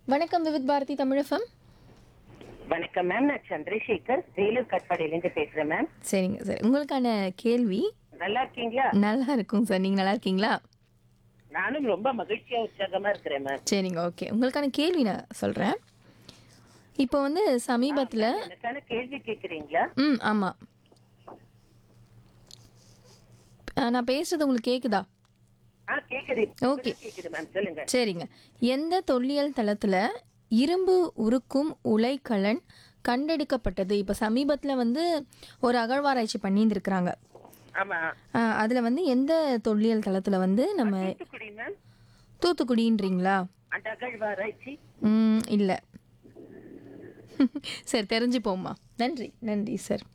வணக்கம் விவித் பாரதி தமிழஃபம் வணக்கம் மேம் நான் சந்திரசேகர் வேலூர் கட்பாடியிலேருந்து பேசுறேன் மேம் சரிங்க சார் உங்களுக்கான கேள்வி நல்லா இருக்கீங்களா நல்லா இருக்கும் சார் நீங்கள் நல்லா இருக்கீங்களா நானும் ரொம்ப மகிழ்ச்சியா உற்சாகமா இருக்கிறேன் மேம் சரிங்க ஓகே உங்களுக்கான கேள்வி நான் சொல்கிறேன் இப்போ வந்து சமீபத்தில் எனக்கான கேள்வி கேக்குறீங்களா ம் ஆமாம் நான் பேசுறது உங்களுக்கு கேட்குதா ஆ கேக்குது ஓகே. கேக்குது மேம் சொல்லுங்க சரிங்க எந்த தொல்லியல் தளத்தில் இரும்பு உருக்கும் உலைக்கலன் கண்டெடுக்கப்பட்டது இப்போ சமீபத்தில் வந்து ஒரு அகழ்வாராய்ச்சி பண்ணியிருந்துருக்குறாங்க ஆமா அதில் வந்து எந்த தொல்லியல் தளத்தில் வந்து நம்ம தூத்துக்குடி மேம் தூத்துக்குடின்றீங்களா அந்த அகழ்வாராய்ச்சி ம் இல்லை சரி தெரிஞ்சுப்போம்மா நன்றி நன்றி சார்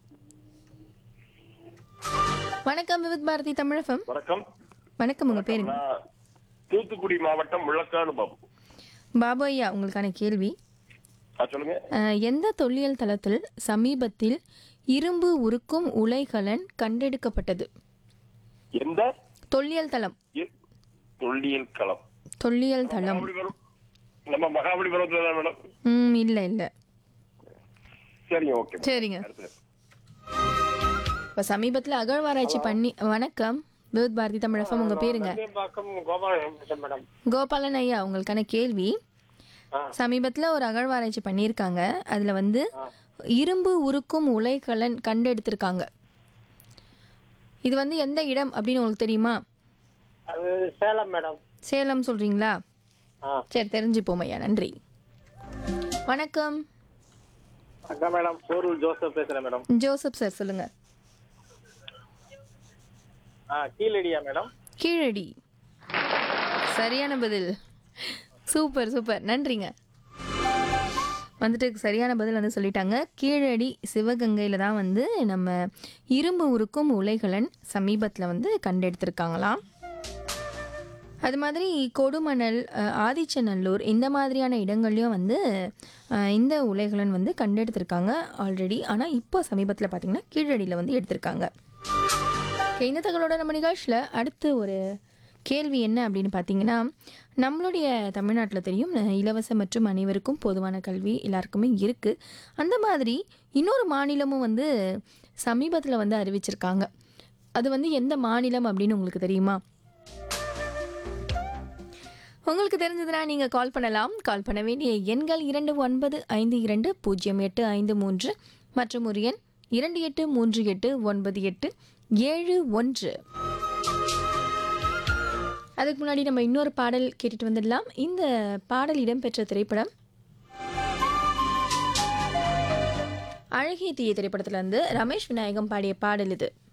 வணக்கம் விவித் பாரதி தமிழகம் வணக்கம் வணக்கம் உங்கள் பேருங்க நான் தூத்துக்குடி மாவட்டம் முள்ளக்காடு பாபு பாபு ஐயா உங்களுக்கான கேள்வி ஆ, சொல்லுங்க அஹ், எந்த தொல்லியல் தளத்தில் சமீபத்தில் இரும்பு உருக்கும் உலைகலன் கண்டெடுக்கப்பட்டது எந்த தொல்லியல் தளம் இ- தொல்லியல் களம் தொல்லியல் தளம் மகாபலிபுரம் நம்ம மகாபலிபுரத்துல தான் மேடம் ம் இல்லை இல்லை சரிங்க ஓகே சரிங்க அடுத்து இப்போ சமீபத்தில் அகழ்வாராய்ச்சி பண்ணி வணக்கம் விவித் பாரதி தமிழகம் உங்கள் பேருங்க பாக்கம் கோபாலம் பேசுறேன் மேடம் கோபாலன் ஐயா உங்களுக்கான கேள்வி ஆ. சமீபத்தில் ஒரு அகழ்வாராய்ச்சி பண்ணியிருக்காங்க அதில் வந்து இரும்பு உருக்கும் உலைக்கலன் கண்டெடுத்திருக்காங்க இது வந்து எந்த இடம் அப்படின்னு உங்களுக்கு தெரியுமா அது சேலம் மேடம் சேலம் சொல்றீங்களா ஆ சரி தெரிஞ்சுப்போம் ஐயா நன்றி வணக்கம் அக்கா மேடம் போரூர் ஜோசப் பேசுறேன் மேடம் ஜோசப் சார் சொல்லுங்க ஆ கீழடியா மேடம் கீழடி சரியான பதில் சூப்பர் சூப்பர் நன்றிங்க வந்துட்டு சரியான பதில் வந்து சொல்லிட்டாங்க கீழடி சிவகங்கையில் தான் வந்து நம்ம இரும்பு உருக்கும் உலைகளன் சமீபத்தில் வந்து கண்டெடுத்திருக்காங்களாம் அது மாதிரி கொடுமணல் அஹ், ஆதிச்சநல்லூர் இந்த மாதிரியான இடங்கள்லையும் வந்து அஹ், இந்த உலைகளன் வந்து கண்டெடுத்திருக்காங்க ஆல்ரெடி ஆனால் இப்போ சமீபத்தில் பார்த்திங்கன்னா கீழடியில் வந்து எடுத்திருக்காங்க Okay, இந்த தகவலோட நம்ம நிகழ்ச்சியில் அடுத்து ஒரு கேள்வி என்ன அப்படின்னு பார்த்தீங்கன்னா நம்மளுடைய தமிழ்நாட்டில் தெரியும் அஹ், இலவச மற்றும் அனைவருக்கும் பொதுவான கல்வி எல்லாருக்குமே இருக்குது அந்த மாதிரி இன்னொரு மாநிலமும் வந்து சமீபத்தில் வந்து அறிவிச்சிருக்காங்க அது வந்து எந்த மாநிலம் அப்படின்னு உங்களுக்கு தெரியுமா உங்களுக்கு தெரிஞ்சதுன்னா நீங்கள் கால் பண்ணலாம் கால் பண்ண வேண்டிய எண்கள் இரண்டு ஒன்பது ஐந்து இரண்டு பூஜ்ஜியம் எட்டு ஐந்து மூன்று மற்றும் ஒரு எண் இரண்டு எட்டு மூன்று எட்டு ஒன்பது எட்டு ஏழு ஒன்று அதுக்கு முன்னாடி நம்ம இன்னொரு பாடல் கேட்டுட்டு வந்துடலாம் இந்த பாடல் இடம்பெற்ற திரைப்படம் அழகிய தீய திரைப்படத்துல இருந்து ரமேஷ் விநாயகம் பாடிய பாடல் இது